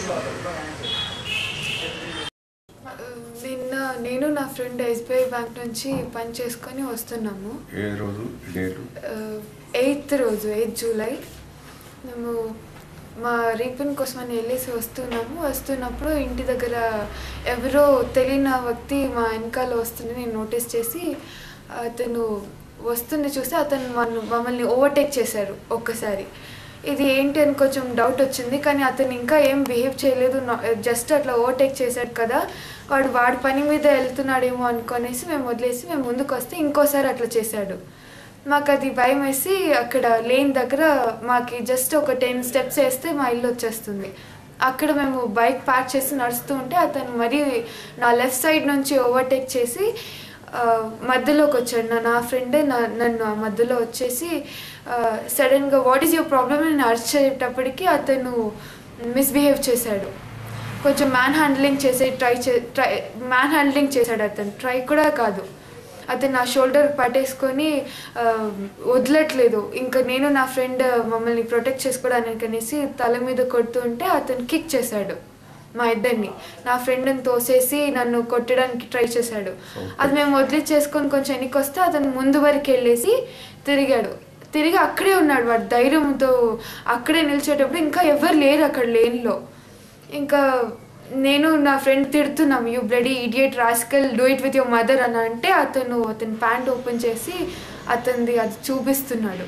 నిన్న నేను నా ఫ్రెండ్ ఎస్బీఐ బ్యాంక్ నుంచి పని చేసుకొని వస్తున్నాము ఏ రోజు డేటు ఎయిత్ రోజు ఎయిత్ జూలై మేము మా రీపన్ కోసం అని వెళ్ళేసి వస్తున్నాము వస్తున్నప్పుడు ఇంటి దగ్గర ఎవరో తెలియని వ్యక్తి మా వెనకాల వస్తుంది నేను నోటీస్ చేసి అతను వస్తుంది చూస్తే అతను మన మమ్మల్ని ఓవర్టేక్ చేశారు ఒక్కసారి ఇది ఏంటి అని కొంచెం డౌట్ వచ్చింది కానీ అతను ఇంకా ఏం బిహేవ్ చేయలేదు జస్ట్ అట్లా ఓవర్టేక్ చేశాడు కదా వాడు వాడి పని మీద వెళ్తున్నాడేమో అనుకొనేసి మేము వదిలేసి మేము ముందుకు వస్తే ఇంకోసారి అట్లా చేశాడు మాకు అది భయం వేసి అక్కడ లేన్ దగ్గర మాకు జస్ట్ ఒక టెన్ స్టెప్స్ వేస్తే మా ఇల్లు వచ్చేస్తుంది అక్కడ మేము బైక్ పార్క్ చేసి నడుస్తూ ఉంటే అతను మరీ నా లెఫ్ట్ సైడ్ నుంచి ఓవర్టేక్ చేసి ఆ, మధ్యలోకి వచ్చాడు నా నా ఫ్రెండ్ నా నన్ను ఆ మధ్యలో వచ్చేసి సడన్గా వాట్ ఈస్ యువర్ ప్రాబ్లమ్ అని అరిచేటప్పటికి అతను మిస్బిహేవ్ చేశాడు కొంచెం మ్యాన్ హ్యాండ్లింగ్ చేసే ట్రై చే ట్రై మ్యాన్ హ్యాండ్లింగ్ చేశాడు అతను ట్రై కూడా కాదు అతను నా షోల్డర్ పట్టేసుకొని ఆ, వదలట్లేదు ఇంకా నేను నా ఫ్రెండ్ మమ్మల్ని ప్రొటెక్ట్ చేసుకోవడానికి అనేసి తల మీద కొడుతూ ఉంటే అతను కిక్ చేశాడు మా ఇద్దరిని నా ఫ్రెండ్ని తోసేసి నన్ను కొట్టడానికి ట్రై చేశాడు అది మేము వదిలిచ్చేసుకొని కొంచెం వెనక్కి వస్తే అతను ముందు వరకు వెళ్ళేసి తిరిగాడు తిరిగి అక్కడే ఉన్నాడు వాడు ధైర్యంతో అక్కడే నిల్చేటప్పుడు ఇంకా ఎవరు లేరు అక్కడ లేన్లో ఇంకా నేను నా ఫ్రెండ్ తిడుతున్నాం you bloody idiot rascal do it with your mother అని అంటే అతను అతని ప్యాంట్ ఓపెన్ చేసి అతనిది అది చూపిస్తున్నాడు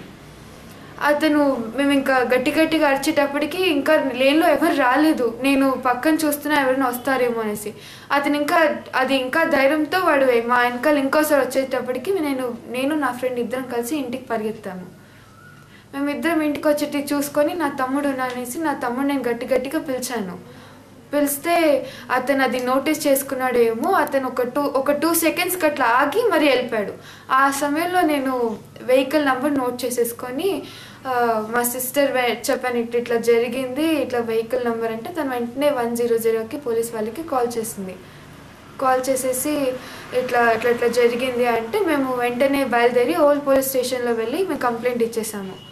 అతను మేము ఇంకా గట్టి గట్టిగా అరిచేటప్పటికి ఇంకా లేన్లో ఎవరు రాలేదు నేను పక్కన చూస్తున్నా ఎవరైనా వస్తారేమో అనేసి అతను ఇంకా అది ఇంకా ధైర్యంతో వాడు మా వెనకాల ఇంకోసారి వచ్చేటప్పటికి నేను నేను నా ఫ్రెండ్ ఇద్దరం కలిసి ఇంటికి పరిగెత్తాము మేమిద్దరం ఇంటికి వచ్చేటి చూసుకొని నా తమ్ముడు ఉన్నాడు అనేసి నా తమ్ముడు నేను గట్టి గట్టిగా పిలిచాను పిలిస్తే అతను అది నోటీస్ చేసుకున్నాడేమో అతను ఒక టూ ఒక టూ సెకండ్స్కి అట్లా ఆగి మరి వెళ్ళిపోయాడు ఆ సమయంలో నేను వెహికల్ నెంబర్ నోట్ చేసేసుకొని ఆ, మా సిస్టర్ చెప్పాను ఇట్లా ఇట్లా జరిగింది ఇట్లా వెహికల్ నెంబర్ అంటే తను వెంటనే వన్ జీరో జీరోకి పోలీస్ వాళ్ళకి కాల్ చేసింది కాల్ చేసేసి ఇట్లా ఇట్లా ఇట్లా జరిగింది అంటే మేము వెంటనే బయలుదేరి ఓల్డ్ పోలీస్ స్టేషన్లో వెళ్ళి మేము కంప్లైంట్ ఇచ్చేసాము